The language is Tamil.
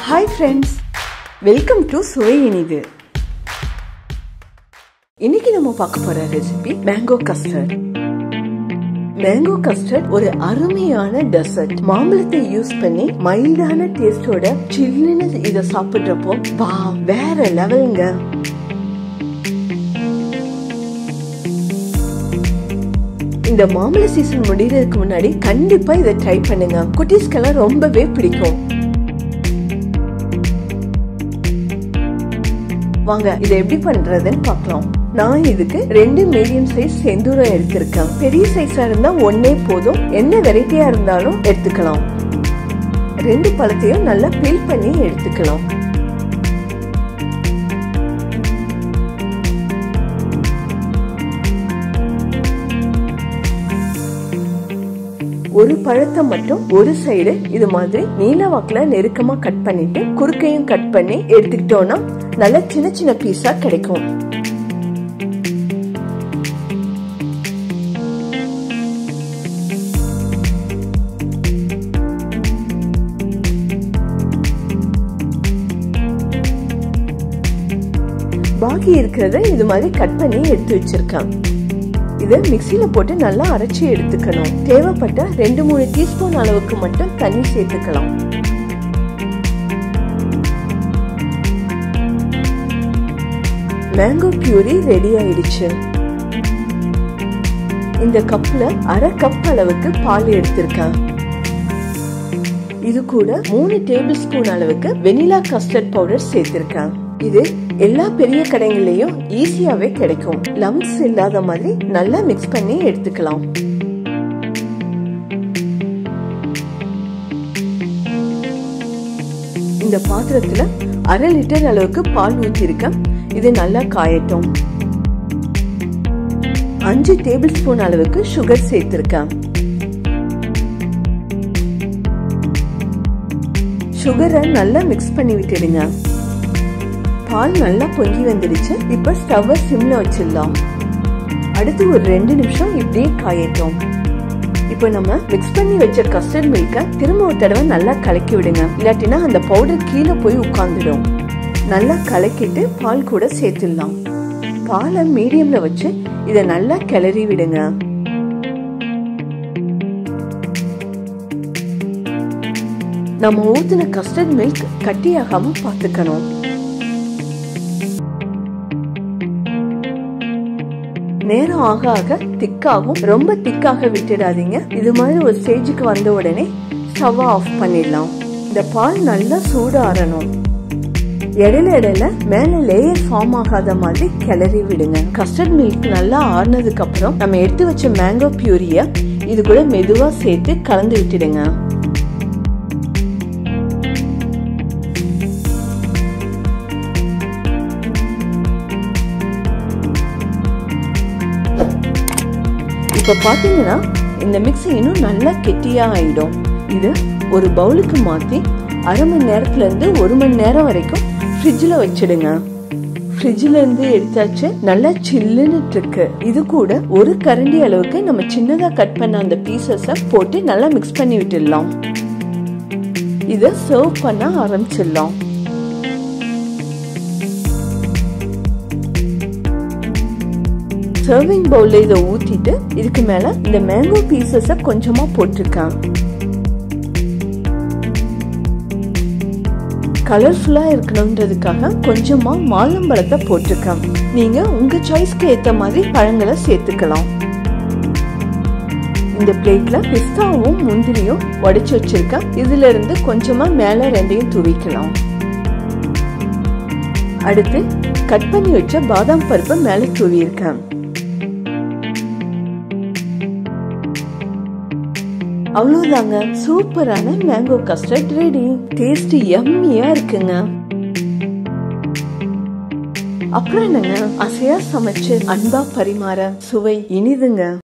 ஹாய் ஃப்ரெண்ட்ஸ் வெல்கம் டு சுவை இனிது இன்னைக்கு நம்ம பார்க்க போற recipe mango custard mango custard ஒரு அருமையான டெசர்ட் மாம்பழத்தை யூஸ் பண்ணி மைல்டான டேஸ்டோட சில்லுன்னு இத சாப்பிடுறப்போ வா வேற லெவலுங்க இந்த மாம்பழ சீசன் முடியறதுக்கு முன்னாடி கண்டிப்பா இதை ட்ரை பண்ணுங்க குட்டீஸ்க்கெல்லாம் ரொம்பவே பிடிக்கும் வாங்க இதை எப்படி பண்றதுன்னு பார்க்கலாம் நான் இதுக்கு ரெண்டு மீடியம் சைஸ் செந்தூரம் எடுத்திருக்கேன் பெரிய சைஸா இருந்தா ஒன்னே போதும் என்ன வெரைட்டியா இருந்தாலும் எடுத்துக்கலாம் ரெண்டு பழத்தையும் நல்லா பீல் பண்ணி எடுத்துக்கலாம் ஒரு பழத்தை மட்டும் ஒரு சைடு இது மாதிரி நீல வாக்குல நெருக்கமா கட் பண்ணிட்டு குறுக்கையும் கட் பண்ணி எடுத்துக்கிட்டோம்னா நல்ல சின்ன சின்ன பீஸா கிடைக்கும் பாக்கி இருக்கிறத இது மாதிரி கட் பண்ணி எடுத்து வச்சிருக்கேன் இதை மிக்சியில போட்டு நல்லா அரைச்சி எடுத்துக்கணும் தேவைப்பட்ட ரெண்டு மூணு டீஸ்பூன் அளவுக்கு மட்டும் தண்ணி சேர்த்துக்கலாம் மேங்கோ பியூரி ரெடி ஆயிடுச்சு இந்த கப்ல அரை கப் அளவுக்கு பால் எடுத்திருக்கேன் இது கூட மூணு டேபிள் ஸ்பூன் அளவுக்கு வெனிலா கஸ்டர்ட் பவுடர் சேர்த்திருக்கேன் இது எல்லா பெரிய கடைகள்லயும் ஈஸியாவே கிடைக்கும் லம்ஸ் இல்லாத மாதிரி நல்லா மிக்ஸ் பண்ணி எடுத்துக்கலாம் இந்த பாத்திரத்துல அரை லிட்டர் அளவுக்கு பால் ஊற்றிருக்கேன் இது நல்லா காயட்டும் அஞ்சு டேபிள் ஸ்பூன் அளவுக்கு சுகர் சேர்த்திருக்கேன் சுகரை நல்லா மிக்ஸ் பண்ணி விட்டுடுங்க பால் நல்லா பொங்கி வந்துடுச்சு இப்ப ஸ்டவ் சிம்ல வச்சிடலாம் அடுத்து ஒரு ரெண்டு நிமிஷம் இப்படியே காயட்டும் இப்போ நம்ம மிக்ஸ் பண்ணி வச்ச கஸ்டர்ட் மில்க திரும்ப ஒரு தடவை நல்லா கலக்கி விடுங்க இல்லாட்டினா அந்த பவுடர் கீழே போய் உட்காந்துடும் நல்லா கலக்கிட்டு பால் கூட சேர்த்துடலாம் பாலை மீடியம்ல வச்சு இதை நல்லா கிளறி விடுங்க நம்ம ஊத்தின கஸ்டர்ட் மில்க் கட்டியாகாம பார்த்துக்கணும் நேரம் ஆக ஆக திக்காகும் ரொம்ப திக்காக விட்டுடாதீங்க இது மாதிரி ஒரு ஸ்டேஜுக்கு வந்த உடனே ஸ்டவ் ஆஃப் பண்ணிடலாம் இந்த பால் நல்லா சூடு ஆறணும் இடையில இடையில மேல லேயர் ஃபார்ம் ஆகாத மாதிரி கிளறி விடுங்க கஸ்டர்ட் மில்க் நல்லா ஆறுனதுக்கு அப்புறம் நம்ம எடுத்து வச்ச மேங்கோ பியூரிய இது கூட மெதுவா சேர்த்து கலந்து விட்டுடுங்க இப்ப பாத்தீங்கன்னா இந்த மிக்ஸ் இன்னும் நல்லா கெட்டியா ஆயிடும் இது ஒரு பவுலுக்கு மாத்தி அரை மணி நேரத்துல இருந்து ஒரு மணி நேரம் வரைக்கும் ஃப்ரிட்ஜில் வச்சிடுங்க ஃப்ரிட்ஜில் இருந்து எடுத்தாச்சு நல்லா சில்லுன்னு இருக்கு இது கூட ஒரு கரண்டி அளவுக்கு நம்ம சின்னதா கட் பண்ண அந்த பீசஸ போட்டு நல்லா மிக்ஸ் பண்ணி விட்டுடலாம் இத சர்வ் பண்ண ஆரம்பிச்சிடலாம் சர்விங் பவுல்ல இதை ஊத்திட்டு இதுக்கு மேல இந்த மேங்கோ பீசஸ கொஞ்சமா போட்டிருக்கேன் கலர்ஃபுல்லா இருக்கணும்ன்றதுக்காக கொஞ்சமா மாலம்பழத்தை போட்டிருக்கேன் நீங்க உங்க சாய்ஸ்க்கு ஏத்த மாதிரி பழங்களை சேர்த்துக்கலாம் இந்த பிளேட்ல பிஸ்தாவும் முந்திரியும் உடைச்சு வச்சிருக்கேன் இதுல இருந்து கொஞ்சமா மேல ரெண்டையும் துவிக்கலாம் அடுத்து கட் பண்ணி வச்ச பாதாம் பருப்பு மேல தூவி இருக்கேன் அவ்வளவுதாங்க சூப்பரான மேங்கோ கஸ்டர்ட் ரெடி டேஸ்ட் எம்மியா இருக்குங்க அப்புறம் என்னங்க அசையா சமைச்சு அன்பா பரிமாற சுவை இனிதுங்க